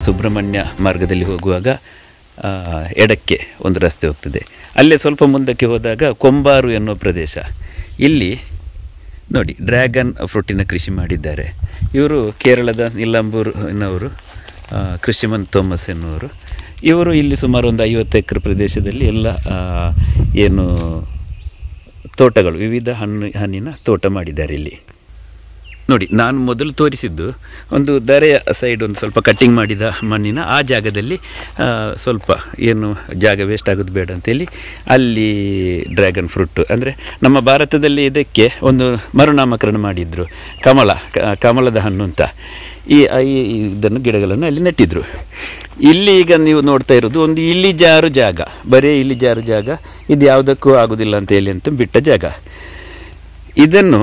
ಸುಬ್ರಹ್ಮಣ್ಯ ಮಾರ್ಗದಲ್ಲಿ ಹೋಗುವಾಗ ಆ, ಎಡಕ್ಕೆ ಒಂದು ರಸ್ತೆ ಹೋಗ್ತದೆ ಅಲ್ಲೇ ಸ್ವಲ್ಪ ಮುಂದಕ್ಕೆ ಹೋದಾಗ ಕೊಂಬಾರು ಎನ್ನುವ ಪ್ರದೇಶ ಇಲ್ಲಿ ನೋಡಿ ಡ್ರ್ಯಾಗನ್ ಫ್ರೂಟಿನ ಕೃಷಿ ಮಾಡಿದ್ದಾರೆ ಇವರು ಕೇರಳದ ನಿಲ್ಲಂಬೂರಿನವರು ಆ, ಕೃಷಿಮನ್ ಥೋಮಸ್ ಎನ್ನುವರು ಇವರು ಇಲ್ಲಿ ಸುಮಾರು ಒಂದು ಐವತ್ತು ಎಕರೆ ಪ್ರದೇಶದಲ್ಲಿ ಎಲ್ಲ ಆ, ಏನು ತೋಟಗಳು ವಿವಿಧ ಹಣ್ಣು ಹಣ್ಣಿನ ತೋಟ ಮಾಡಿದ್ದಾರೆ ಇಲ್ಲಿ ನೋಡಿ ನಾನು ಮೊದಲು ತೋರಿಸಿದ್ದು ಒಂದು ಧರೆಯ ಸೈಡ್ ಒಂದು ಸ್ವಲ್ಪ ಕಟ್ಟಿಂಗ್ ಮಾಡಿದ ಮಣ್ಣಿನ ಆ ಜಾಗದಲ್ಲಿ ಆ, ಸ್ವಲ್ಪ ಏನು ಜಾಗ ವೇಸ್ಟ್ ಆಗೋದು ಬೇಡ ಅಂತೇಳಿ ಅಲ್ಲಿ ಡ್ರ್ಯಾಗನ್ ಫ್ರೂಟ್ ಅಂದರೆ ನಮ್ಮ ಭಾರತದಲ್ಲಿ ಇದಕ್ಕೆ ಒಂದು ಮರುನಾಮಕರಣ ಮಾಡಿದ್ರು ಕಮಲ ಕ- ಕಮಲದ ಹಣ್ಣು ಅಂತ ಈ ಈ- ಇದನ್ನು ಗಿಡಗಳನ್ನು ಅಲ್ಲಿ ನೆಟ್ಟಿದ್ರು ಇಲ್ಲಿ ಈಗ ನೀವು ನೋಡ್ತಾ ಇರೋದು ಒಂದು ಇಳಿಜಾರು ಜಾಗ ಬರೀ ಇಳಿಜಾರು ಜಾಗ ಇದು ಯಾವುದಕ್ಕೂ ಆಗೋದಿಲ್ಲ ಅಂತ ಹೇಳಿ ಅಂತ ಬಿಟ್ಟ ಜಾಗ ಇದನ್ನು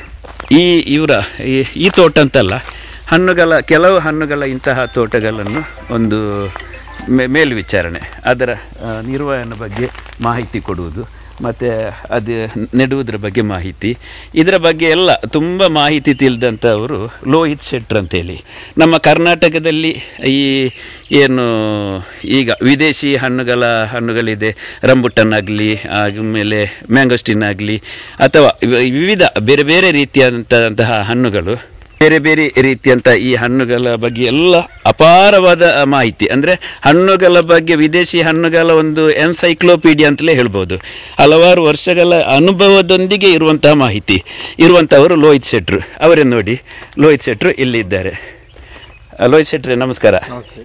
ಈ ಇವರ ಈ ಈ ತೋಟ ಅಂತಲ್ಲ ಹಣ್ಣುಗಳ ಕೆಲವು ಹಣ್ಣುಗಳ ಇಂತಹ ತೋಟಗಳನ್ನು ಒಂದು ಮೇ- ಮೇಲ್ವಿಚಾರಣೆ ಅದರ ಆ, ನಿರ್ವಹಣೆ ಬಗ್ಗೆ ಮಾಹಿತಿ ಕೊಡುವುದು ಮತ್ತು ಅದು ನೆಡುವುದರ ಬಗ್ಗೆ ಮಾಹಿತಿ ಇದರ ಬಗ್ಗೆ ಎಲ್ಲ ತುಂಬ ಮಾಹಿತಿ ತಿಳಿದಂಥವರು ಲೋಹಿತ್ ಶೆಟ್ರ್ ಅಂತೇಳಿ ನಮ್ಮ ಕರ್ನಾಟಕದಲ್ಲಿ ಈ ಏನು ಈಗ ವಿದೇಶಿ ಹಣ್ಣುಗಳ ಹಣ್ಣುಗಳಿದೆ ರಂಬುಟನ್ ಆಗಲಿ ಆಮೇಲೆ ಮ್ಯಾಂಗೋಸ್ಟಿನ್ ಆಗಲಿ ಅಥವಾ ಇವ- ವಿವಿಧ ಬೇರೆ ಬೇರೆ ರೀತಿಯಾದಂತಹ ಹಣ್ಣುಗಳು ಬೇರೆ ಬೇರೆ ರೀತಿಯಂಥ ಈ ಹಣ್ಣುಗಳ ಬಗ್ಗೆ ಎಲ್ಲ ಅಪಾರವಾದ ಮಾಹಿತಿ ಅಂದರೆ ಹಣ್ಣುಗಳ ಬಗ್ಗೆ ವಿದೇಶಿ ಹಣ್ಣುಗಳ ಒಂದು ಎನ್ಸೈಕ್ಲೋಪೀಡಿಯಾ ಅಂತಲೇ ಹೇಳ್ಬೋದು ಹಲವಾರು ವರ್ಷಗಳ ಅನುಭವದೊಂದಿಗೆ ಇರುವಂತಹ ಮಾಹಿತಿ ಇರುವಂಥವರು ಲೋಹಿತ್ ಶೆಟ್ರು ಅವರೇ ನೋಡಿ ಲೋಹಿತ್ ಶೆಟ್ರು ಇಲ್ಲಿದ್ದಾರೆ ಆ, ಲೋಹಿತ್ ಶೆಟ್ರೆ ನಮಸ್ಕಾರ ನಮಸ್ತೆ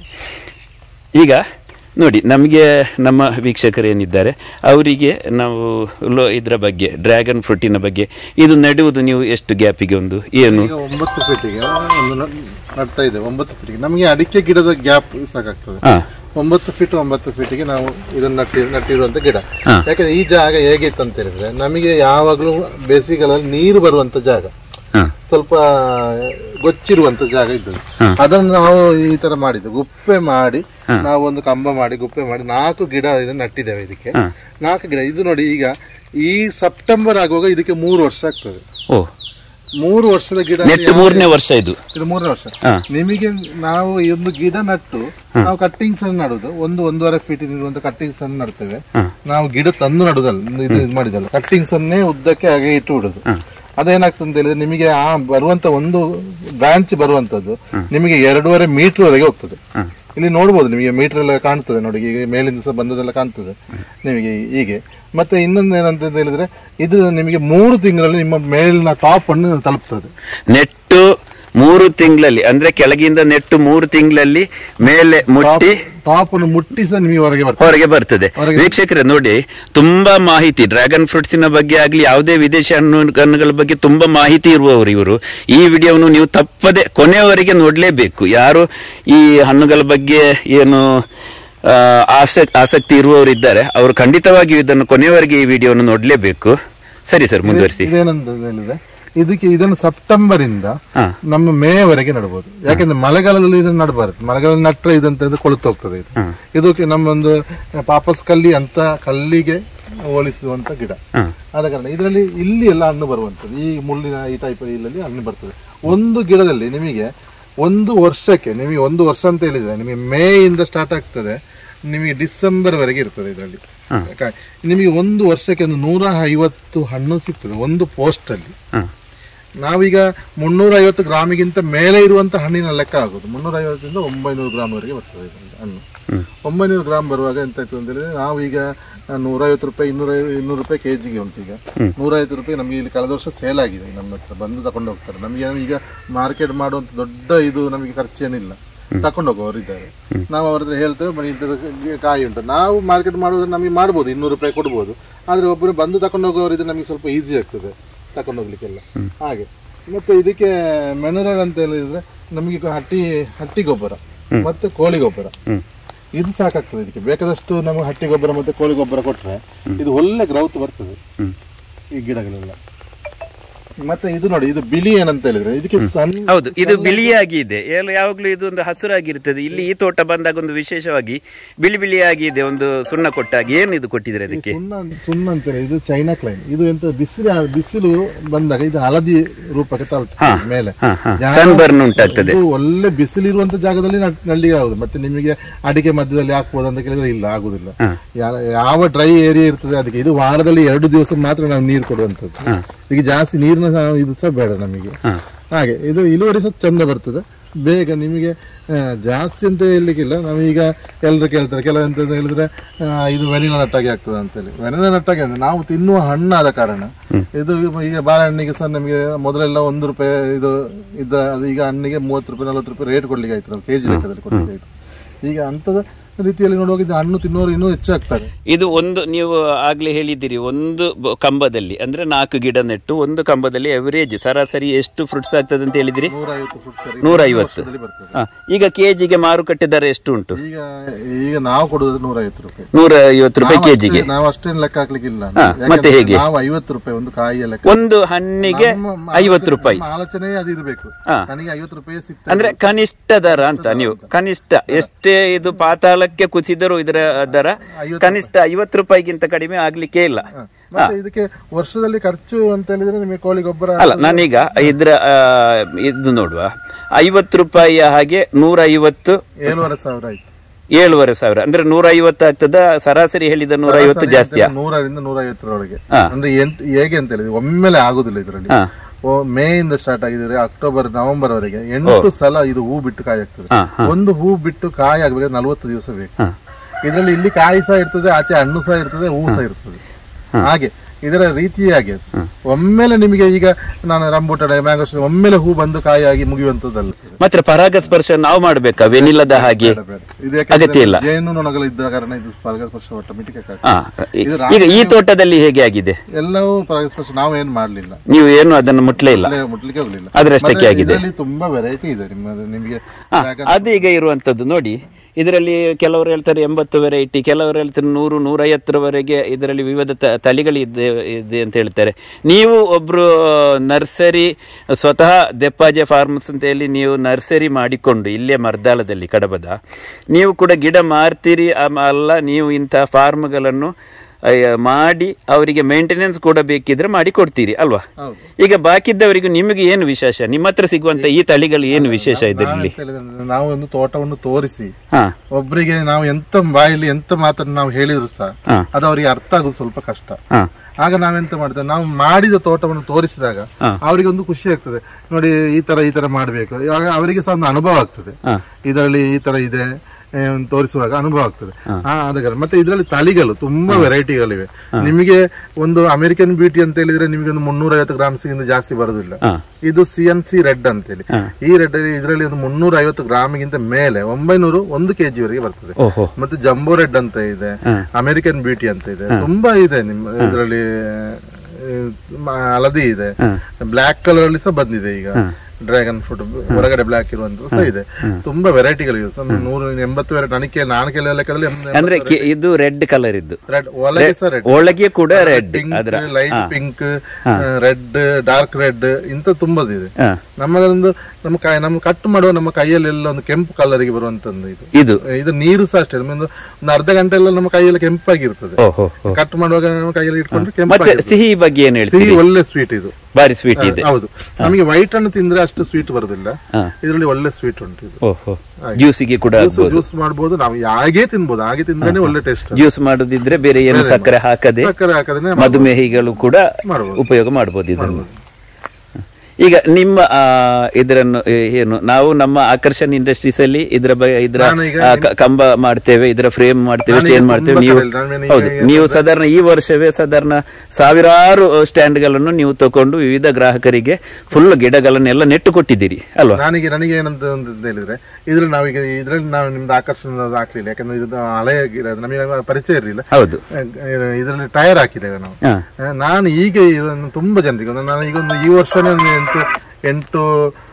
ಈಗ ನೋಡಿ ನಮಗೆ ನಮ್ಮ ವೀಕ್ಷಕರು ಏನಿದ್ದಾರೆ ಅವರಿಗೆ ನಾವು ಲೋ ಇದರ ಬಗ್ಗೆ ಡ್ರ್ಯಾಗನ್ ಫ್ರೂಟಿನ ಬಗ್ಗೆ ಇದು ನೆಡುವುದು ನೀವು ಎಷ್ಟು ಗ್ಯಾಪಿಗೆ ಒಂದು ಏನು ಈಗ ಒಂಬತ್ತು ಫೀಟಿಗೆ ಒಂದು ನ- ನಡ್ತಾ ಇದೆ ಒಂಬತ್ತು ಫೀಟಿಗೆ ನಮಗೆ ಅಡಿಕೆ ಗಿಡದ ಗ್ಯಾಪ್ ಸಾಕಾಗ್ತದೆ ಹಾಂ ಒಂಬತ್ತು ಫೀಟ್ ಒಂಬತ್ತು ಫೀಟಿಗೆ ನಾವು ಇದನ್ನ ನಟ್ಟಿ ನಟ್ಟಿರುವಂತ ಗಿಡ ಹಾ. ಯಾಕಂದ್ರೆ ಈ ಜಾಗ ಹೇಗಿತ್ತು ಅಂತ ಹೇಳಿದ್ರೆ ನಮಗೆ ಯಾವಾಗಲೂ ಬೇಸಿಗೆಗಳಲ್ಲಿ ನೀರು ಬರುವಂತ ಜಾಗ ಹಾಂ ಸ್ವಲ್ಪ ಗೊಚ್ಚಿರುವಂತ ಜಾಗ ಇದ್ದದ್ದು ಅದನ್ನು ನಾವು ಈ ತರ ಮಾಡಿದ್ದು ಗುಪ್ಪೆ ಮಾಡಿ ನಾವು ಒಂದು ಕಂಬ ಮಾಡಿ ಗುಪ್ಪೆ ಮಾಡಿ ನಾಲ್ಕು ಗಿಡ ಇದನ್ನ ನಟ್ಟಿದ್ದೇವೆ ಇದಕ್ಕೆ ಹಾ. ನಾಲ್ಕು ಗಿಡ ಇದು ನೋಡಿ ಈಗ ಈ ಸೆಪ್ಟೆಂಬರ್ ಆಗುವಾಗ ಇದಕ್ಕೆ ಮೂರು ವರ್ಷ ಆಗ್ತದೆ ಓ ಮೂರು ವರ್ಷದ ಗಿಡ ನೆಟ್ಟು ಮೂರನೇ ವರ್ಷ ಇದು ಇದು ಮೂರನೇ ವರ್ಷ ಹಾ. ನಿಮಗೆ ನಾವು ಈ ಒಂದು ಗಿಡ ನಟ್ಟು ನಾವು ಕಟ್ಟಿಂಗ್ಸ್ ಅನ್ನು ನಡುದು ಒಂದು ಒಂದೂವರೆ ಫೀಟ್ ಇರುವಂತ ಕಟ್ಟಿಂಗ್ಸ್ ಅನ್ನು ನಡ್ತೇವೆ ಹಾ. ನಾವು ಗಿಡ ತಂದು ನಡುದಲ್ಲ ಇದು ಇದು ಮಾಡಿದಲ್ಲ ಕಟ್ಟಿಂಗ್ಸ್ ಅನ್ನೇ ಉದ್ದಕ್ಕೆ ಹಾಗೆ ಇಟ್ಟು ಬಿಡುದು ಅದೇನಾಗ್ತದೆ ಅಂತ ಹೇಳಿದ್ರೆ ನಿಮಗೆ ಆ ಬರುವಂತ ಒಂದು ಬ್ರಾಂಚ್ ಬರುವಂತದ್ದು ನಿಮಗೆ ಎರಡೂವರೆ ಮೀಟರ್ ವರೆಗೆ ಹೋಗ್ತದೆ ಇಲ್ಲಿ ನೋಡ್ಬೋದು ನಿಮಗೆ ಮೀಟರ್ ಎಲ್ಲ ಕಾಣ್ತದೆ ನೋಡಿ ಈಗ ಮೇಲಿಂದ ಸಹ ಬಂದದೆಲ್ಲ ಕಾಣ್ತದೆ ನಿಮಗೆ ಹೀಗೆ ಮತ್ತೆ ಇನ್ನೊಂದು ಏನಂತ ಹೇಳಿದ್ರೆ ಇದು ನಿಮಗೆ ಮೂರು ತಿಂಗಳಲ್ಲಿ ನಿಮ್ಮ ಮೇಲಿನ ಟಾಪ್ ಅನ್ನು ತಲುಪ್ತದೆ ನೆಟ್ಟು ಮೂರು ತಿಂಗಳಲ್ಲಿ ಅಂದ್ರೆ ಕೆಳಗಿಂದ ನೆಟ್ಟು ಮೂರು ತಿಂಗಳಲ್ಲಿ ಮೇಲೆ ಮುಟ್ಟಿ ಟಾಪ್ ಅನ್ನು ಮುಟ್ಟಿ ಸಹ ನಿಮಗೆ ಹೊರಗೆ ಬರ್ತದೆ ಹೊರಗೆ ಬರ್ತದೆ ವೀಕ್ಷಕರೇ ನೋಡಿ ತುಂಬಾ ಮಾಹಿತಿ ಡ್ರ್ಯಾಗನ್ ಫ್ರೂಟ್ಸಿನ ಬಗ್ಗೆ ಆಗ್ಲಿ ಯಾವುದೇ ವಿದೇಶಿ ಹಣ್ಣು ಹಣ್ಣುಗಳ ಬಗ್ಗೆ ತುಂಬಾ ಮಾಹಿತಿ ಇರುವವರು ಇವರು ಈ ವಿಡಿಯೋವನ್ನು ನೀವು ತಪ್ಪದೆ ಕೊನೆಯವರೆಗೆ ನೋಡಲೇಬೇಕು ಯಾರು ಈ ಹಣ್ಣುಗಳ ಬಗ್ಗೆ ಏನು ಆ, ಆಸಕ್ತಿ ಆಸಕ್ತಿ ಇರುವವರು ಇದ್ದಾರೆ ಅವರು ಖಂಡಿತವಾಗಿಯೂ ಇದನ್ನು ಕೊನೆಯವರೆಗೆ ಈ ವಿಡಿಯೋವನ್ನು ನೋಡಲೇಬೇಕು ಸರಿ ಸರ್ ಮುಂದುವರಿಸಿ ಇದೇನಂತ ಹೇಳಿದ್ರೆ ಇದಕ್ಕೆ ಇದನ್ನು ಸೆಪ್ಟೆಂಬರ್ ಇಂದ ಹಾ ನಮ್ಮ ಮೇವರೆಗೆ ನಡಬಹುದು ಯಾಕಂದ್ರೆ ಮಳೆಗಾಲದಲ್ಲಿ ಇದನ್ನು ನಡಬಾರದು ಮಳೆಗಾಲದಲ್ಲಿ ನಟ್ರೆ ಇದಂತ ಕೊಳುತು ಹೋಗ್ತದೆ ಇದು ಇದಕ್ಕೆ ನಮ್ಮೊಂದು ಪಾಪಸ್ ಕಲ್ಲಿ ಅಂತ ಕಲ್ಲಿಗೆ ಹೋಲಿಸುವಂತ ಗಿಡ ಹಾ ಆದ ಕಾರಣ ಇದರಲ್ಲಿ ಇಲ್ಲಿ ಎಲ್ಲ ಹಣ್ಣು ಬರುವಂಥದ್ದು ಈ ಮುಳ್ಳಿನ ಈ ಟೈಪ್ ಇಲ್ಲಲ್ಲಿ ಹಣ್ಣು ಬರ್ತದೆ ಒಂದು ಗಿಡದಲ್ಲಿ ನಿಮಗೆ ಒಂದು ವರ್ಷಕ್ಕೆ ನಿಮಗೆ ಒಂದು ವರ್ಷ ಅಂತ ಹೇಳಿದ್ರೆ ನಿಮಗೆ ಮೇ ಇಂದ ಸ್ಟಾರ್ಟ್ ಆಗ್ತದೆ ನಿಮಗೆ ಡಿಸೆಂಬರ್ ವರೆಗೆ ಇರ್ತದೆ ಇದರಲ್ಲಿ ಕಾ- ನಿಮಗೆ ಒಂದು ವರ್ಷಕ್ಕೆ ಒಂದು ನೂರ ಐವತ್ತು ಹಣ್ಣು ಸಿಗ್ತದೆ ಒಂದು ಪೋಸ್ಟ್ ಅಲ್ಲಿ ಹಾ ನಾವೀಗ ಮುನ್ನೂರ ಐವತ್ತು ಗ್ರಾಮಿಗಿಂತ ಮೇಲೆ ಇರುವಂತ ಹಣ್ಣಿನ ಲೆಕ್ಕ ಆಗೋದು ಮುನ್ನೂರ ಐವತ್ತರಿಂದ ಒಂಬೈನೂರು ಗ್ರಾಮ್ವರೆಗೆ ಬರ್ತದೆ ಇದರಲ್ಲಿ ಹಣ್ಣು ಒಂಬೈನೂರು ಗ್ರಾಮ್ ಬರುವಾಗ ಎಂತ ಆಯ್ತು ಅಂತ ಹೇಳಿದ್ರೆ ನಾವು ಈಗ ನೂರೈವತ್ತು ರೂಪಾಯಿ ಇನ್ನೂರ ಇನ್ನೂರು ರೂಪಾಯಿ ಕೆಜಿಗೆ ಉಂಟು ಈಗ ನೂರೈವತ್ತು ರೂಪಾಯಿ ನಮಗೆ ಇಲ್ಲಿ ಕಳೆದ ವರ್ಷ ಸೇಲ್ ಆಗಿದೆ ನಮ್ಮ ಹತ್ರ ಬಂದು ತಕೊಂಡು ಹೋಗ್ತಾರೆ ನಮಗೆ ಈಗ ಮಾರ್ಕೆಟ್ ಮಾಡುವಂತ ದೊಡ್ಡ ಇದು ನಮಗೆ ಖರ್ಚೇನಿಲ್ಲ ತಕೊಂಡು ಹೋಗುವವರು ಇದ್ದಾರೆ ನಾವು ಅವ್ರ ಹತ್ರ ಹೇಳ್ತೇವೆ ಬನ್ನಿ ಇಂಥದ್ದು ಕಾಯಿ ಉಂಟು ನಾವು ಮಾರ್ಕೆಟ್ ಮಾಡೋದ್ರೆ ನಮಗೆ ಮಾಡ್ಬೋದು ಇನ್ನೂರು ರೂಪಾಯಿ ಕೊಡ್ಬೋದು ಆದ್ರೆ ಒಬ್ಬರು ಬಂದು ತಕೊಂಡು ಹೋಗೋರು ಇದು ನಮಗೆ ಸ್ವಲ್ಪ ಈಸಿ ಆಗ್ತದೆ ತಕೊಂಡು ಹೋಗ್ಲಿಕ್ಕೆಲ್ಲ ಹಾಗೆ ಮತ್ತೆ ಇದಕ್ಕೆ ಮೆನರಲ್ ಅಂತ ಹೇಳಿದ್ರೆ ನಮಗೆ ಈಗ ಹಟ್ಟಿ ಹಟ್ಟಿ ಗೊಬ್ಬರ ಮತ್ತೆ ಕೋಳಿ ಗೊಬ್ಬರ ಇದು ಸಾಕಾಗ್ತದೆ ಇದಕ್ಕೆ ಬೇಕಾದಷ್ಟು ನಮಗೆ ಹಟ್ಟಿ ಗೊಬ್ಬರ ಮತ್ತೆ ಕೋಳಿ ಗೊಬ್ಬರ ಕೊಟ್ರೆ ಇದು ಒಳ್ಳೆ ಗ್ರೌತ್ ಬರ್ತದೆ ಹ್ಮ್ ಈ ಗಿಡಗಳೆಲ್ಲ ಮತ್ತೆ ಇದು ನೋಡಿ ಇದು ಬಿಳಿ ಏನಂತ ಹೇಳಿದ್ರೆ ಇದಕ್ಕೆ ಸಣ್ಣ ಹೌದು ಇದು ಬಿಳಿಯಾಗಿ ಇದೆ ಎಲ್ಲ ಯಾವಾಗಲೂ ಇದು ಒಂದು ಹಸಿರಾಗಿರ್ತದೆ ಇಲ್ಲಿ ಈ ತೋಟ ಬಂದಾಗ ಒಂದು ವಿಶೇಷವಾಗಿ ಬಿಳಿ ಬಿಳಿಯಾಗಿ ಇದೆ ಒಂದು ಸುಣ್ಣ ಕೊಟ್ಟಾಗಿ ಏನು ಇದು ಕೊಟ್ಟಿದ್ರೆ ಅದಕ್ಕೆ ಸುಣ್ಣ ಸುಣ್ಣ ಅಂತೇಳಿ ಇದು ಚೈನಾ ಕ್ಲೈನ್ ಇದು ಎಂತ ಬಿಸಿಲು ಬಿಸಿಲು ಬಂದಾಗ ಇದು ಹಳದಿ ರೂಪಕ್ಕೆ ತಳ್ತದೆ ಮೇಲೆ ಯಾವ- ಸನ್ಬರ್ನ್ ಉಂಟಾಗ್ತದೆ ಇದು ಒಳ್ಳೆ ಬಿಸಿಲಿರುವಂತ ಜಾಗದಲ್ಲಿ ನಟ್- ನಳ್ಳಿಗೆ ಆಗುದು ಮತ್ತೆ ನಿಮಗೆ ಅಡಿಕೆ ಮಧ್ಯದಲ್ಲಿ ಹಾಕ್ಬೋದು ಅಂತ ಕೇಳಿದ್ರೆ ಇಲ್ಲ ಆಗುದಿಲ್ಲ ಯಾ- ಯಾವ ಡ್ರೈ ಏರಿಯಾ ಇರ್ತದೆ ಅದಕ್ಕೆ ಇದು ವಾರದಲ್ಲಿ ಎರಡು ದಿವಸ ಮಾತ್ರ ನಾವು ನೀರು ಕೊಡುವಂತದ್ದು ಈಗ ಜಾಸ್ತಿ ನೀರಿನ ಸಹ ಇದು ಸಹ ಬೇಡ ನಮಗೆ ಹಾಗೆ ಇದು ಇಳುವರಿ ಸಹ ಚಂದ ಬರ್ತದೆ ಬೇಗ ನಿಮಗೆ ಆ, ಜಾಸ್ತಿ ಅಂತ ಹೇಳಲಿಕ್ಕಿಲ್ಲ ನಾವೀಗ ಎಲ್ಲರೂ ಕೇಳ್ತಾರೆ ಕೆಲವು ಎಂತ ಹೇಳಿದ್ರೆ ಆ, ಇದು ವೆನಿಲ ನಟ್ಟಾಗಿ ಆಗ್ತದೆ ಅಂತೇಳಿ ವೆನಿಲ ನಟ್ಟಾಗಿ ಅಂದ್ರೆ ನಾವು ತಿನ್ನುವ ಹಣ್ಣಾದ ಕಾರಣ ಇದು ಈಗ ಬಾಳೆಹಣ್ಣಿಗೆ ಸಹ ನಮಗೆ ಮೊದಲೆಲ್ಲ ಒಂದು ರೂಪಾಯಿ ಇದು ಇದ್ದ ಅದು ಈಗ ಹಣ್ಣಿಗೆ ಮೂವತ್ತು ರೂಪಾಯಿ ನಲ್ವತ್ತು ರೂಪಾಯಿ ರೇಟ್ ಕೊಡ್ಲಿಕ್ಕೆ ಆಯ್ತು ಕೆ ಜಿ ಲೆಕ್ಕದಲ್ಲಿ ಕೊಡ್ಲಿಕ್ಕೆ ಆಯ್ತು ಈಗ ಅಂಥದ ರೀತಿಯಲ್ಲಿ ನೋಡುವಾಗ ಇದು ಹಣ್ಣು ತಿನ್ನೋರು ಇನ್ನೂ ಹೆಚ್ಚಾಗ್ತಾರೆ ಇದು ಒಂದು ನೀವು ಆಗ್ಲೇ ಹೇಳಿದ್ದೀರಿ ಒಂದು ಬ- ಕಂಬದಲ್ಲಿ ಅಂದ್ರೆ ನಾಲ್ಕು ಗಿಡ ನೆಟ್ಟು ಒಂದು ಕಂಬದಲ್ಲಿ ಅವರೇಜ್ ಸರಾಸರಿ ಎಷ್ಟು ಫ್ರೂಟ್ಸ್ ಆಗ್ತದೆ ಅಂತ ಹೇಳಿದಿರಿ ನೂರೈವತ್ತು ಫುಟ್ ಸರಿ ನೂರೈವತ್ತು ವರ್ಷದಲ್ಲಿ ಬರ್ತದೆ ಹಾ. ಈಗ ಕೆಜಿಗೆ ಮಾರುಕಟ್ಟೆ ದರ ಎಷ್ಟು ಉಂಟು ಈಗ ಈಗ ನಾವು ಕೊಡೋದು ನೂರೈವತ್ತು ರೂಪಾಯಿ ನೂರ ಐವತ್ತು ರೂಪಾಯಿ ನಾವು ಕೆಜಿಗೆ ಅಷ್ಟೇ- ನಾವು ಅಷ್ಟೇನು ಲೆಕ್ಕ ಹಾಕ್ಲಿಕ್ಕಿಲ್ಲ ಮತ್ತೆ ಹೇಗೆ? ನಾವು ಐವತ್ತು ರೂಪಾಯಿ ಒಂದು ಕಾಯಿಯ ಲೆಕ್ಕ ಒಂದು ಹಣ್ಣಿಗೆ ನಮ್ಮ ಐವತ್ತು ರೂಪಾಯಿ ನಮ್ಮ ಆಲೋಚನೆ ಅದು ಇರಬೇಕು ಹಾ. ನನಗೆ ಐವತ್ತು ರೂಪಾಯಿ ಸಿಗ್ತದೆ ಅಂದ್ರೆ ಕನಿಷ್ಠ ದರ ಅಂತ ನೀವು ಕನಿಷ್ಠ ಎಷ್ಟೇ ಇದು ಪಾತಾಳಕ್ಕೆ ಕುಸಿದರೂ ಇದರ ದರ ಕನಿಷ್ಠ ಐವತ್ತು ರೂಪಾಯಿಗಿಂತ ಕಡಿಮೆ ಆಗ್ಲಿಕ್ಕೆ ಇಲ್ಲ ಮತ್ತೆ ಇದಕ್ಕೆ ವರ್ಷದಲ್ಲಿ ಖರ್ಚು ಅಂತ ಹೇಳಿದ್ರೆ ನಿಮಗೆ ಕೋಳಿ ಗೊಬ್ಬರ ಅಲ್ಲ ನಾನೀಗ ಇದ್ರ ಆ, ಇದು ನೋಡುವ ಐವತ್ತು ರೂಪಾಯಿಯ ಹಾಗೆ ನೂರ ಐವತ್ತು ಏಳುವರೆ ಸಾವಿರ ಆಯ್ತು ಏಳುವರೆ ಸಾವಿರ ಅಂದ್ರೆ ನೂರ ಐವತ್ತು ಆಗ್ತದ ಸರಾಸರಿ ಹೇಳಿದ ನೂರ ಐವತ್ತು ಜಾಸ್ತಿಯಾ ನೂರರಿಂದ ನೂರ ಐವತ್ತರವರೆಗೆ ಹಾ. ಅಂದ್ರೆ ಎಂಟು ಹೇಗೆ ಅಂತ ಹೇಳಿದ್ರೆ ಒಮ್ಮೆಲೆ ಆಗುದಿಲ್ಲ ಇದರಲ್ಲಿ ಹಾ. ಓ ಮೇ ಇಂದ ಸ್ಟಾರ್ಟ್ ಆಗಿದ್ರೆ ಅಕ್ಟೋಬರ್ ನವೆಂಬರ್ ವರೆಗೆ ಎಂಟು ಸಲ ಇದು ಹೂ ಬಿಟ್ಟು ಕಾಯಿ ಆಗ್ತದೆ ಹಾ, ಒಂದು ಹೂ ಬಿಟ್ಟು ಕಾಯಿ ಆಗ್ಬೇಕಾದ್ರೆ ನಲ್ವತ್ತು ದಿವಸ ಬೇಕು ಹಾ. ಇದರಲ್ಲಿ ಇಲ್ಲಿ ಕಾಯಿ ಸಹ ಇರ್ತದೆ ಆಚೆ ಹಣ್ಣು ಸಹ ಇರ್ತದೆ ಹೂ ಸಹ ಇರ್ತದೆ ಹಾಗೆ ಇದರ ರೀತಿಯೇ ಹಾಗೆ ಅದು. ಒಮ್ಮೆಲೆ ನಿಮಗೆ ಈಗ ನಾನು ರಂಬೂಟಣ ಮ್ಯಾಂಗೋ ಒಮ್ಮೆಲೆ ಹೂ ಬಂದು ಕಾಯಿ ಆಗಿ ಮುಗಿಯುವಂತದ್ದಲ್ಲ ಮಾತ್ರ ಪರಾಗಸ್ಪರ್ಶ ನಾವು ಮಾಡ್ಬೇಕಾ ವೆನಿಲ್ಲದ ಹಾಗೆ ಬೇಡ, ಬೇಡ. ಇದು ಯಾಕಂದ್ರೆ ಅಗತ್ಯ ಇಲ್ಲ. ಜೇನು ನೊಣಗಳು ಇದ್ದ ಕಾರಣ ಇದು ಪರಾಗಸ್ಪರ್ಶ ಆಟೋಮೆಟಿಕ್ ಹಾ ಈ- ಈಗ ಈ ತೋಟದಲ್ಲಿ ಹೇಗೆ ಆಗಿದೆ ಎಲ್ಲವೂ ಪರಾಗಸ್ಪರ್ಶ ನಾವು ಏನ್ ಮಾಡ್ಲಿಲ್ಲ ನೀವು ಏನು ಅದನ್ನು ಮುಟ್ಲೇ ಇಲ್ಲ ಅಲ್ಲೇ ಮುಟ್ಲಿಕ್ಕೆ ಹೋಗ್ಲಿಲ್ಲ ಅದರಷ್ಟಕ್ಕೆ ಆಗಿದೆ ಇದರಲ್ಲಿ ತುಂಬಾ ವೆರೈಟಿ ಇದೆ ನಿಮ್ಮ ನಿಮಗೆ ಹಾ, ಅದು ಈಗ ಇರುವಂತದ್ದು ನೋಡಿ ಇದರಲ್ಲಿ ಕೆಲವರು ಹೇಳ್ತಾರೆ ಎಂಬತ್ತು ವೆರೈಟಿ ಕೆಲವರು ಹೇಳ್ತಾರೆ ನೂರು ನೂರೈವತ್ತರವರೆಗೆ ಇದರಲ್ಲಿ ವಿವಿಧ ತ- ತಳಿಗಳಿದೆ ಇದೆ ಅಂತ ಹೇಳ್ತಾರೆ ನೀವು ಒಬ್ರು ನರ್ಸರಿ ಸ್ವತಃ ದೆಪ್ಪಾಜೆ ಫಾರ್ಮ್ಸ್ ಅಂತ ಹೇಳಿ ನೀವು ನರ್ಸರಿ ಮಾಡಿಕೊಂಡು ಇಲ್ಲೇ ಮರ್ದಾಳದಲ್ಲಿ ಕಡಬದ ನೀವು ಕೂಡ ಗಿಡ ಮಾರ್ತೀರಿ ಅಮ- ಅಲ್ಲ ನೀವು ಇಂತಹ ಫಾರ್ಮ್ಗಳನ್ನು ಅಯ್ಯ, ಮಾಡಿ ಅವರಿಗೆ ಮೇಂಟೆನೆನ್ಸ್ ಕೂಡ ಬೇಕಿದ್ರೆ ಮಾಡಿ ಕೊಡ್ತೀರಿ ಅಲ್ವಾ ಹೌದು. ಈಗ ಬಾಕಿದ್ದವರಿಗೂ ನಿಮಗೆ ಏನು ವಿಶೇಷ ನಿಮ್ಮ ಹತ್ರ ಸಿಗುವಂತ ಈ ತಳಿಗಳು ಏನು ವಿಶೇಷ ಇದರಲ್ಲಿ ಅಂತ ಹೇಳಿದ್ರೆ ನಾವು ಒಂದು ತೋಟವನ್ನು ತೋರಿಸಿ ಹಾ ಒಬ್ಬರಿಗೆ ನಾವು ಎಂತ ಬಾಯಲ್ಲಿ ಎಂತ ಮಾತನ್ನು ನಾವು ಹೇಳಿದ್ರು ಸಹ ಹಾ. ಅದು ಅವರಿಗೆ ಅರ್ಥ ಆಗುದು ಸ್ವಲ್ಪ ಕಷ್ಟ ಹಾ ಆಗ ನಾವೆಂತ ಮಾಡ್ತೇವೆ ನಾವು ಮಾಡಿದ ತೋಟವನ್ನು ತೋರಿಸಿದಾಗ ಅವರಿಗೆ ಒಂದು ಖುಷಿ ಆಗ್ತದೆ ನೋಡಿ ಈ ತರ ಈ ತರ ಮಾಡಬೇಕು ಇವಾಗ ಅವರಿಗೆ ಸಹ ಒಂದು ಅನುಭವ ಆಗ್ತದೆ ಹಾ. ಇದರಲ್ಲಿ ಈ ತರ ಇದೆ ಆ, ತೋರಿಸುವಾಗ ಅನುಭವ ಆಗ್ತದೆ ಆ, ಆದ ಕಾರಣ ಮತ್ತೆ ಇದರಲ್ಲಿ ತಳಿಗಳು ತುಂಬಾ ವೆರೈಟಿಗಳಿವೆ ನಿಮಗೆ ಒಂದು ಅಮೆರಿಕನ್ ಬ್ಯೂಟಿ ಅಂತ ಹೇಳಿದ್ರೆ ನಿಮಗೆ ಒಂದು ಮುನ್ನೂರ ಐವತ್ತು ಗ್ರಾಮ್ಸ್ಗಿಂತ ಜಾಸ್ತಿ ಬರೋದಿಲ್ಲ ಹಾ. ಇದು ಸಿ ಎನ್ ಸಿ ರೆಡ್ ಅಂತೇಳಿ ಈ ರೆಡ್ ಇದರಲ್ಲಿ ಒಂದು ಮುನ್ನೂರ ಐವತ್ತು ಗ್ರಾಮ್ಗಿಂತ ಮೇಲೆ ಒಂಬೈನೂರು ಒಂದು ಕೆಜಿ ವರೆಗೆ ಬರ್ತದೆ ಓಹೋ ಮತ್ತೆ ಜಂಬೋ ರೆಡ್ ಅಂತ ಇದೆ ಅಮೆರಿಕನ್ ಬ್ಯೂಟಿ ಅಂತ ಇದೆ ತುಂಬಾ ಇದೆ ನಿಮ್ಮ ಇದರಲ್ಲಿ ಹಳದಿ ಇದೆ ಬ್ಲಾಕ್ ಕಲರ್ ಅಲ್ಲಿ ಸಹ ಬಂದಿದೆ ಈಗ ಡ್ರ್ಯಾಗನ್ ಫ್ರೂಟ್ ಹೊರಗಡೆ ಬ್ಲಾಕ್ ಇರುವಂತ ಸಹ ಇದೆ ತುಂಬಾ ವೆರೈಟಿಗಳಿವೆ ಒಂದು ನೂರು ಎಂಬತ್ತು ವೆರೈಟಿ ನನಗೆ ನಾನು ಕೇಳಿದ ಲೆಕ್ಕದಲ್ಲಿ ಅಂದ್ರೆ ಕಿ- ಇದು ರೆಡ್ ಕಲರ್ ಇದ್ದು ರೆಡ್ ಒಳಗೆ ಸಹ ರೆಡ್ ಒಳಗೆ ಕೂಡ ರೆಡ್ ಪಿಂಕ್ ಅದರ light pink red dark red ಇಂತ ತುಂಬದಿದೆ ಹಾ. ನಮ್ಮದೊಂದು ನಮ್ಮ ಕೈ ನಮ್ಮ ಕಟ್ ಮಾಡುವ ನಮ್ಮ ಕೈಯಲ್ಲಿ ಎಲ್ಲ ಒಂದು ಕೆಂಪು ಕಲರಿಗೆ ಬರುವಂತದ್ದು ಇದು ಇದು ಇದು ನೀರು ಸಹ ಅಷ್ಟೇ ಒಂದು ಒಂದು ಅರ್ಧ ಗಂಟೆ ಎಲ್ಲ ನಮ್ಮ ಕೈಯಲ್ಲಿ ಕೆಂಪಾಗಿರ್ತದೆ ಓಹೋ ಓ. ಕಟ್ ಮಾಡುವಾಗ ನಮ್ಮ ಕೈಯಲ್ಲಿ ಇಟ್ಕೊಂಡ್ರೆ ಮತ್ತೆ ಕೆಂಪಾಗಿ ಸಿಹಿ ಬಗ್ಗೆ ಏನ್ ಹೇಳ್ತೀರಿ ಸಿಹಿ ಒಳ್ಳೆ ಸ್ವೀಟ್ ಇದು ಬಾರಿ ಸ್ವೀಟ್ ಇದೆ ಹೌದು ನಮಗೆ ವೈಟ್ ಹಣ್ಣು ತಿಂದ್ರೆ ಅಷ್ಟು ಸ್ವೀಟ್ ಬರುದಿಲ್ಲ ಹಾ. ಇದರಲ್ಲಿ ಒಳ್ಳೆ ಸ್ವೀಟ್ ಉಂಟು ಇದು ಓಹೋ ಜ್ಯೂಸಿಗೆ ಕೂಡ ಆಗ್ಬೋದು ಜ್ಯೂಸ್ ಮಾಡಬಹುದು ನಾವು ಹಾಗೆ ತಿನ್ಬೋದು ಹಾಗೆ ತಿಂದ್ರೆ ಒಳ್ಳೆ ಟೇಸ್ಟ್ ಜ್ಯೂಸ್ ಮಾಡುದಿದ್ರೆ ಬೇರೆ ಏನು ಸಕ್ಕರೆ ಹಾಕದೆ ಸಕ್ಕರೆ ಹಾಕದ್ರೆ ಮಧುಮೇಹಿಗಳು ಕೂಡ ಮಾಡ್ಬೋದು. ಉಪಯೋಗ ಮಾಡಬಹುದು ಇದನ್ನು ಈಗ ನಿಮ್ಮ ಆ, ಇದರನ್ನು ಏ- ಏನು ನಾವು ನಮ್ಮ ಆಕರ್ಷಣ್ ಇಂಡಸ್ಟ್ರೀಸ್ ಅಲ್ಲಿ ಇದರ ಬ- ಇದರ ನಾನು ಈಗ ಆ, ಕ- ಕಂಬ ಮಾಡ್ತೇವೆ ಇದರ ಫ್ರೇಮ್ ಮಾಡ್ತೇವೆ ನಾನು ಈಗ ಸ್ಟೇನ್ ಮಾಡ್ತೇವೆ ತುಂಬಾ ನೀವು ಕಡೆಯಲ್ಲಿ ನಾನು ಈಗ ಹೌದು ನೀವು ಸಾಧಾರಣ ಈ ವರ್ಷವೇ ಸಾಧಾರಣ ಸಾವಿರಾರು ಸ್ಟ್ಯಾಂಡ್ ಗಳನ್ನು ನೀವು ತಕೊಂಡು ವಿವಿಧ ಗ್ರಾಹಕರಿಗೆ ಫುಲ್ ಗಿಡಗಳನ್ನೆಲ್ಲ ನೆಟ್ಟು ಕೊಟ್ಟಿದ್ದೀರಿ ಅಲ್ವಾ ನನಗೆ ನನಗೆ ಏನಂತ ಒಂದು ಅಂತ ಹೇಳಿದ್ರೆ ಇದ್ರಲ್ಲಿ ನಾವೀಗ ಇದ್ರಲ್ಲಿ ನಾವು ನಿಮ್ದು ಆಕರ್ಷಣೆ ಹಾಕ್ಲಿಲ್ಲ ಯಾಕಂದ್ರೆ ಇದು ಹಳೆಯ ಗಿಡ ಅದು ನಮಗೆ ಪರಿಚಯ ಇರಲಿಲ್ಲ ಹೌದು ಇದರಲ್ಲಿ ಟೈರ್ ಹಾಕಿದ್ದೇವೆ ನಾವು ಹಾ. ಆ, ನಾನು ಈಗ ಇದನ್ನು ತುಂಬಾ ಜನರಿಗೆ ಒಂದು ನಾನು ಈಗ ಒಂದು ಈ ವರ್ಷನೇ ಒಂದು ಎಂಟು ಎಂಟು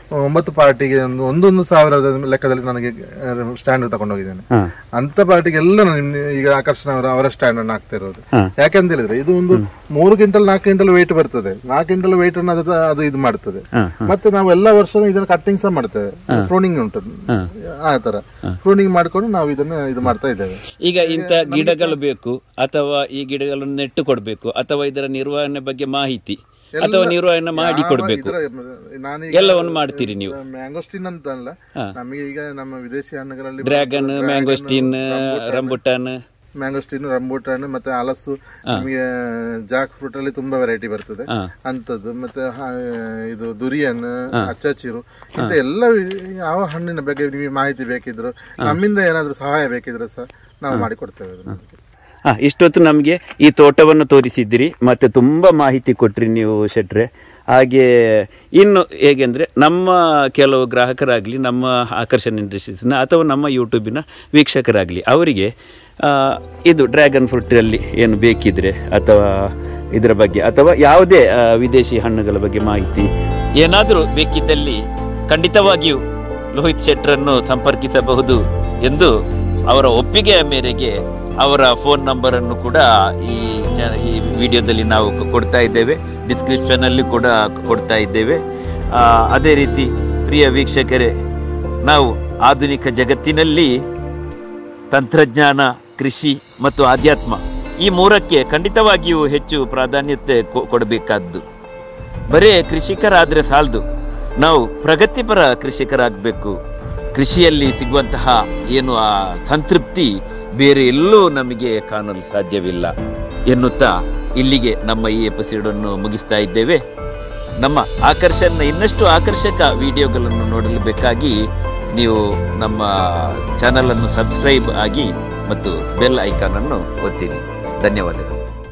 ಒಂಬತ್ತು ಪಾರ್ಟಿಗೆ ಒಂದು ಒಂದೊಂದು ಸಾವಿರದ ಲೆಕ್ಕದಲ್ಲಿ ನನಗೆ ಸ್ಟ್ಯಾಂಡ್ ತಗೊಂಡೋಗಿದ್ದೇನೆ ಹಾ ಅಂತ ಪಾರ್ಟಿಗೆಲ್ಲ ನಾನು ಇನ್ನು ಈಗ ಆಕರ್ಷಣ ಅವರ ಅವರ ಸ್ಟ್ಯಾಂಡ್ ಅನ್ನು ಹಾಕ್ತಾ ಇರೋದು ಹಾ. ಯಾಕಂತ ಹೇಳಿದ್ರೆ ಇದು ಒಂದು ಮೂರು ಕ್ವಿಂಟಲ್ ನಾಲ್ಕು ಕ್ವಿಂಟಲ್ weight ಬರ್ತದೆ ನಾಲ್ಕು ಕ್ವಿಂಟಲ್ weight ಅನ್ನು ಅದು ಅದು ಇದು ಮಾಡ್ತದೆ ಹಾ, ಮತ್ತೆ ನಾವು ಎಲ್ಲ ವರ್ಷ ಇದನ್ನ ಕಟ್ಟಿಂಗ್ ಸಹ ಮಾಡ್ತೇವೆ ಪ್ರೂನಿಂಗ್ ಉಂಟು ಆ ತರ ಪ್ರೂನಿಂಗ್ ಮಾಡ್ಕೊಂಡು ನಾವು ಇದನ್ನ ಇದು ಮಾಡ್ತಾ ಇದ್ದೇವೆ ಈಗ ಇಂಥ ಗಿಡಗಳು ಬೇಕು ಅಥವಾ ಈ ಗಿಡಗಳನ್ನು ನೆಟ್ಟು ಕೊಡಬೇಕು ಅಥವಾ ಇದರ ನಿರ್ವಹಣೆ ಬಗ್ಗೆ ಮಾಹಿತಿ ಅಥವಾ ನಿರ್ವಹಣೆ ಮಾಡಿ ಕೊಡಬೇಕು ಇದರ ನಾನೀಗ ಎಲ್ಲವನ್ನು ಮಾಡ್ತೀರಿ ನೀವು ಮ್ಯಾಂಗೋಸ್ಟಿನ್ ಅಂತ ಅಲ್ಲ ನಮಗೆ ಈಗ ನಮ್ಮ ವಿದೇಶಿ ಹಣ್ಣುಗಳಲ್ಲಿ dragon mangosteen rambutan mangosteen rambutan ಮತ್ತೆ ಹಲಸು ನಮಗೆ ಜಾಕ್ ಫ್ರೂಟ್ ಅಲ್ಲಿ ತುಂಬಾ ವೆರೈಟಿ ಬರ್ತದೆ ಹಾ. ಅಂತದ್ದು ಮತ್ತೆ ಹ- ಇದು ದುರಿಯನ್ ಅಚ್ಚಚಿರು ಇಂತ ಎಲ್ಲ ವಿ- ಯಾವ ಹಣ್ಣಿನ ಬಗ್ಗೆ ನಿಮಗೆ ಮಾಹಿತಿ ಬೇಕಿದ್ರು ನಮ್ಮಿಂದ ಏನಾದ್ರೂ ಸಹಾಯ ಬೇಕಿದ್ರೆ ಸಹ ನಾವು ಮಾಡಿಕೊಡ್ತೇವೆ ಅದನ್ನ. ಹಾ ಇಷ್ಟೊತ್ತು ನಮಗೆ ಈ ತೋಟವನ್ನು ತೋರಿಸಿದ್ದೀರಿ ಮತ್ತೆ ತುಂಬ ಮಾಹಿತಿ ಕೊಟ್ರಿ ನೀವು ಶೆಟ್ರೆ ಹಾಗೆ ಇನ್ನು ಹೇಗೆಂದರೆ ನಮ್ಮ ಕೆಲವು ಗ್ರಾಹಕರಾಗಲಿ ನಮ್ಮ ಆಕರ್ಷಣ ಇಂಡಸ್ಟ್ರೀಸ್ನ ಅಥವಾ ನಮ್ಮ ಯೂಟ್ಯೂಬಿನ ವೀಕ್ಷಕರಾಗಲಿ ಅವರಿಗೆ ಆ, ಇದು ಡ್ರ್ಯಾಗನ್ ಫ್ರೂಟಲ್ಲಿ ಏನು ಬೇಕಿದ್ರೆ ಅಥವಾ ಇದರ ಬಗ್ಗೆ ಅಥವಾ ಯಾವುದೇ ಆ, ವಿದೇಶಿ ಹಣ್ಣುಗಳ ಬಗ್ಗೆ ಮಾಹಿತಿ ಏನಾದರೂ ಬೇಕಿದ್ದಲ್ಲಿ ಖಂಡಿತವಾಗಿಯೂ ಲೋಹಿತ್ ಶೆಟ್ರನ್ನು ಸಂಪರ್ಕಿಸಬಹುದು ಎಂದು ಅವರ ಒಪ್ಪಿಗೆಯ ಮೇರೆಗೆ ಅವರ ಫೋನ್ ನಂಬರ್ ಅನ್ನು ಕೂಡ ಈ ಚ- ಈ ವಿಡಿಯೋದಲ್ಲಿ ನಾವು ಕೊ- ಕೊಡ್ತಾ ಇದ್ದೇವೆ ಡಿಸ್ಕ್ರಿಪ್ಷನ್ ಅಲ್ಲಿ ಕೂಡ ಕೊಡ್ತಾ ಇದ್ದೇವೆ ಆ, ಅದೇ ರೀತಿ ಪ್ರಿಯ ವೀಕ್ಷಕರೇ ನಾವು ಆಧುನಿಕ ಜಗತ್ತಿನಲ್ಲಿ ತಂತ್ರಜ್ಞಾನ ಕೃಷಿ ಮತ್ತು ಆಧ್ಯಾತ್ಮ ಈ ಮೂರಕ್ಕೆ ಖಂಡಿತವಾಗಿಯೂ ಹೆಚ್ಚು ಪ್ರಾಧಾನ್ಯತೆ ಕೊ- ಕೊಡಬೇಕಾದ್ದು ಬರೇ ಕೃಷಿಕರಾದ್ರೆ ಸಾಲದು ನಾವು ಪ್ರಗತಿಪರ ಕೃಷಿಕರಾಗಬೇಕು ಕೃಷಿಯಲ್ಲಿ ಸಿಗುವಂತಹ ಏನು ಆ ಸಂತೃಪ್ತಿ ಬೇರೆ ಎಲ್ಲೂ ನಮಗೆ ಕಾಣಲು ಸಾಧ್ಯವಿಲ್ಲ ಎನ್ನುತ್ತಾ ಇಲ್ಲಿಗೆ ನಮ್ಮ ಈ ಎಪಿಸೋಡನ್ನು ಮುಗಿಸ್ತಾ ಇದ್ದೇವೆ ನಮ್ಮ ಆಕರ್ಷಣ ಇನ್ನಷ್ಟು ಆಕರ್ಷಕ ವಿಡಿಯೋಗಳನ್ನು ನೋಡಲು ಬೇಕಾಗಿ ನೀವು ನಮ್ಮ ಚಾನಲ್ ಅನ್ನು ಸಬ್ಸ್ಕ್ರೈಬ್ ಆಗಿ ಮತ್ತು ಬೆಲ್ ಐಕಾನ್ ಅನ್ನು ಒತ್ತಿರಿ ಧನ್ಯವಾದಗಳು